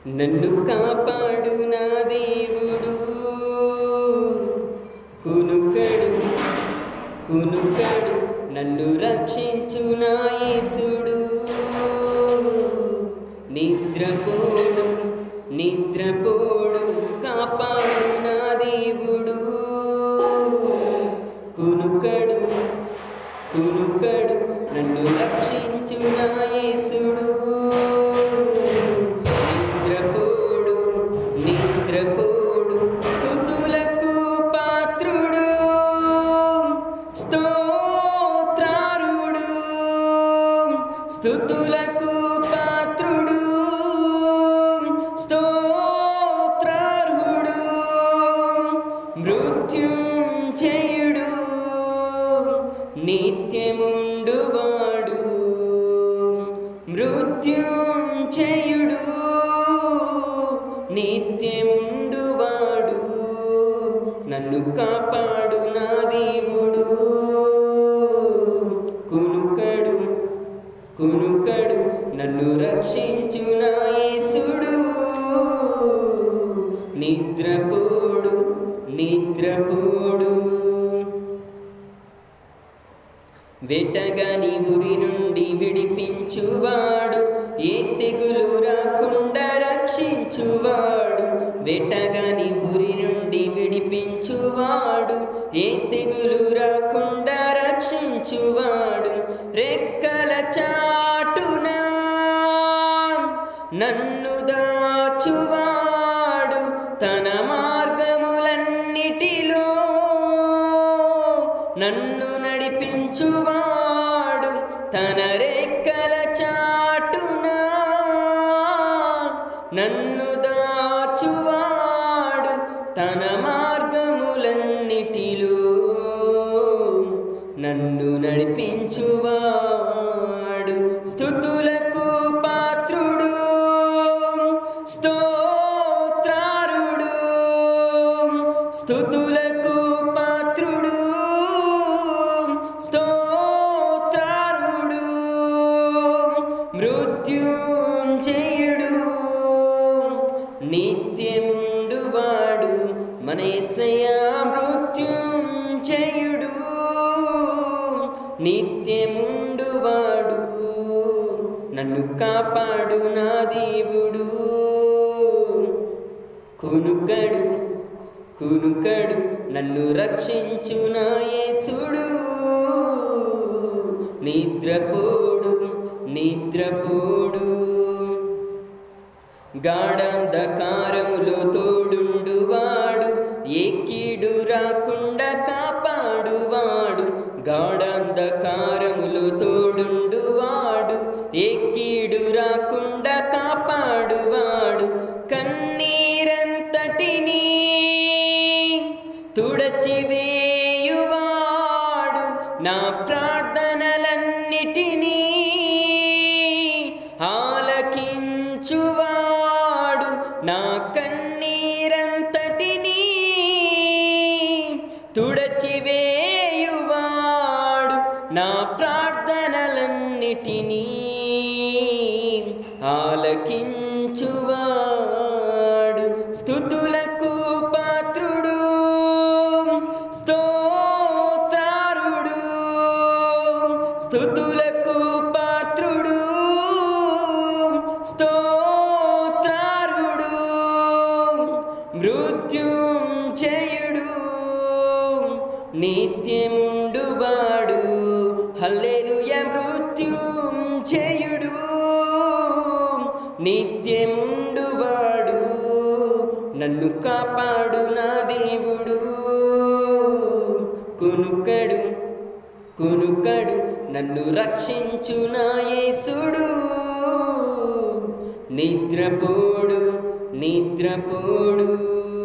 నన్ను కాపాడు నా దేవుడు కునుకడు కునుకడు నన్ను రక్షించు నా యేసుడు నిద్రపోడు నిద్రపోడు కాపాడు నా దేవుడు కునుకడు కునుకడు నన్ను రక్షించు నా యేసుడు నిద్రపోడు నిద్రపోడు స్థుతులకు పాత్రుడు స్తోత్రారుడు స్థుతులకు పాత్రుడు స్తోత్రార్హుడు మృత్యుంజయుడు నిత్యముండువాడు మృత్యుంజయుడు నిత్యముండువాడు నన్ను కాపాడు నా దేవుడు కునుకడు కునుకడు నన్ను రక్షించు నా యేసుడు నిద్రపోడు నిద్రపోడు వెటగాని ఉరి నుండి విడిపించువాడు ఏ తెగులు రాకుండా రక్షించువాడు వెటగాని ఉరి నుండి విడిపించువాడు ఏ తెగులు రాకుండా రక్షించువాడు రెక్కల చాటున నన్ను దాచువాడు తన మార్గములన్నిటిలో నన్ను నడిపించువాడు తన రెక్కల చాటున నన్ను దాచువాడు తన మార్గములన్నిటిలో నన్ను నడిపించువాడు స్థుతులకు పాత్రుడు స్తోత్రారుడు స్థుతులకు పాత్రుడు స్తోత్రారుడు మృత్యుంజయుడు నిత్యముండువాడు మన ఎస్సయ మృత్యుంజయుడు నిత్యముండువాడు నన్ను కాపాడు నా దేవుడు కునుకడు కునుకడు నన్ను రక్షించు నా యేసుడు నిద్రపోడు నిద్రపోడు గాఢంధకారములో తోడుండువాడు ఏ కీడు రాకుండా కాపాడువాడు గాఢంధకారములో తోడుండువాడు ఏ కీడు రాకుండా కాపాడువాడు కన్నీరంతటినీ తుడచివేయువాడు నా ప్రార్థనలన్నిటినీ ఆలకించువాడు నా కన్నీరంతటినీ తుడచివేయువాడు నా ప్రార్థనలన్నిటినీ ఆలకించువాడు స్థుతులకు పాత్రుడు స్తోత్రారుడు స్థుతులకు పాత్రుడు స్తోత్రారుడు మృత్యుంజయుడు నిత్యముండువాడు హల్లెలూయ మృత్యుంజయుడు నిత్యముండువాడు నన్ను కాపాడు నా దేవుడు కునుకడు కునుకడు నన్ను రక్షించు నా యేసుడు నిద్రపోడు నిద్రపోడు